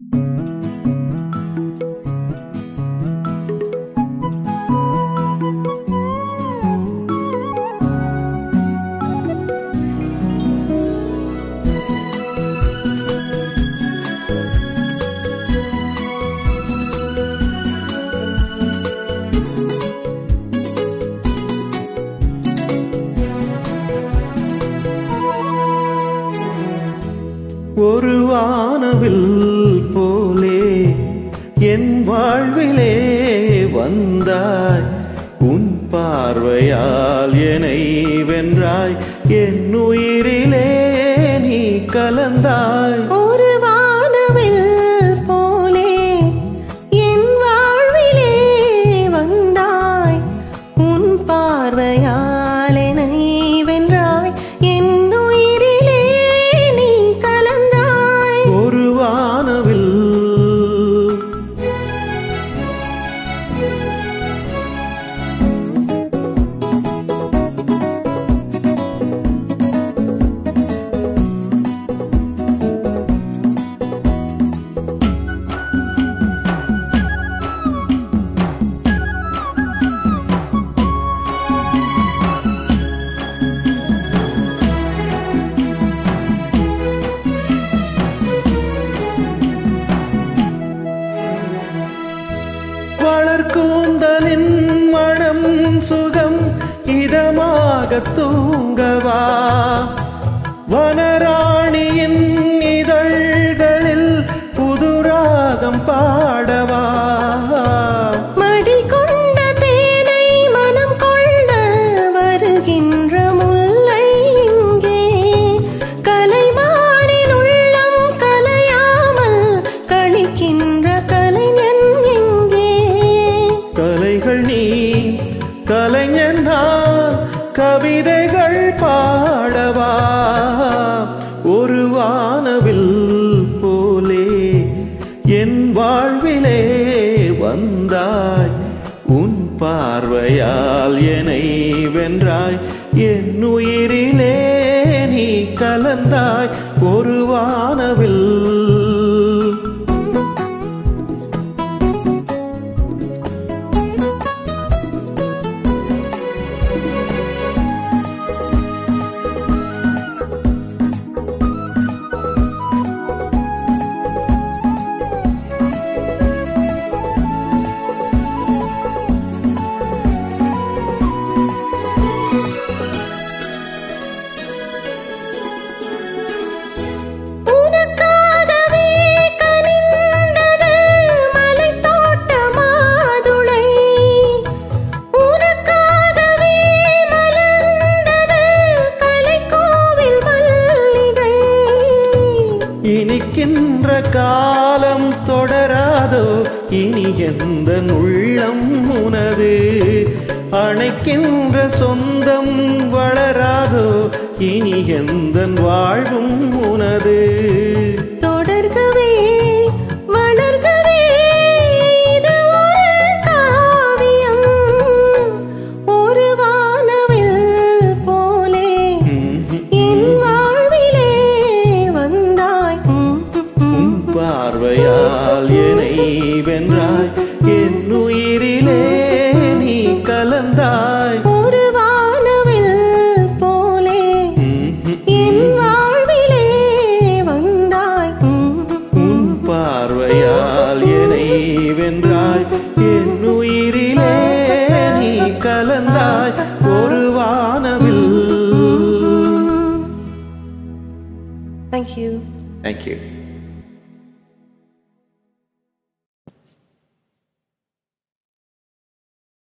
ஒரு வானவில் போலே என் வாழ்விலே வந்தாய் உன் பார்வையால் என்னை வென்றாய் என் உயிரிலே நீ கலந்தாய் ஒரு வானவில் போலே என் வாழ்விலே வந்தாய் உன் பார்வையால் என்னை வென்றாய் என் உயிரிலே நீ கலந்தாய் ஒரு வானவில் வளர்கூந்தலின் மனம் சுகம் இதமாக தூங்கவா வனராணியின் இதழ்களில் புதுராகம் பாடவா மடி கொண்ட தேனை மனம் கொள்ள வருகின்ற முல்லை இங்கே கலைமானின் உள்ளம் கலையாமல் கழிக்கின்ற கலைஞன் எங்கே கலைகள் நீ கலைஞன் நான் கவிதைகள் பாடவா ஒரு வானவில் போலே என் வாழ்விலே வந்தாய் உன் பார்வையால் என்னை வென்றாய் என் உயிரிலே நீ கலந்தாய் ஒரு வானவில் உனக்காகவே கனிந்தது மலைத்தோட்ட மாதுளை உனக்காகவே மலர்ந்தது கலைக்கோவில் மல்லிகை இனிக்கின்ற காலம் தொடராதோ இனி எந்த உள்ளம் உனது அணைக்கின்ற சொந்தம் வளராதோ இனி எந்த வாழ்வும் உனது தொடர்கவே வளர்கவே இது ஒரு காவியம் ஒரு வானவில் போலே என் வாழ்விலே வந்தாய் உன் பார்வையால் என்னை வென்றாய் என் உயிரிலே நீ கலந்தாய் ஒரு வானவில் போலே என் வாழ்விலே வந்தாய் உன் பார்வையால் என்னை வென்றாய் என் உயிரிலே நீ கலந்தாய் ஒரு வானவில் Thank you. Thank you.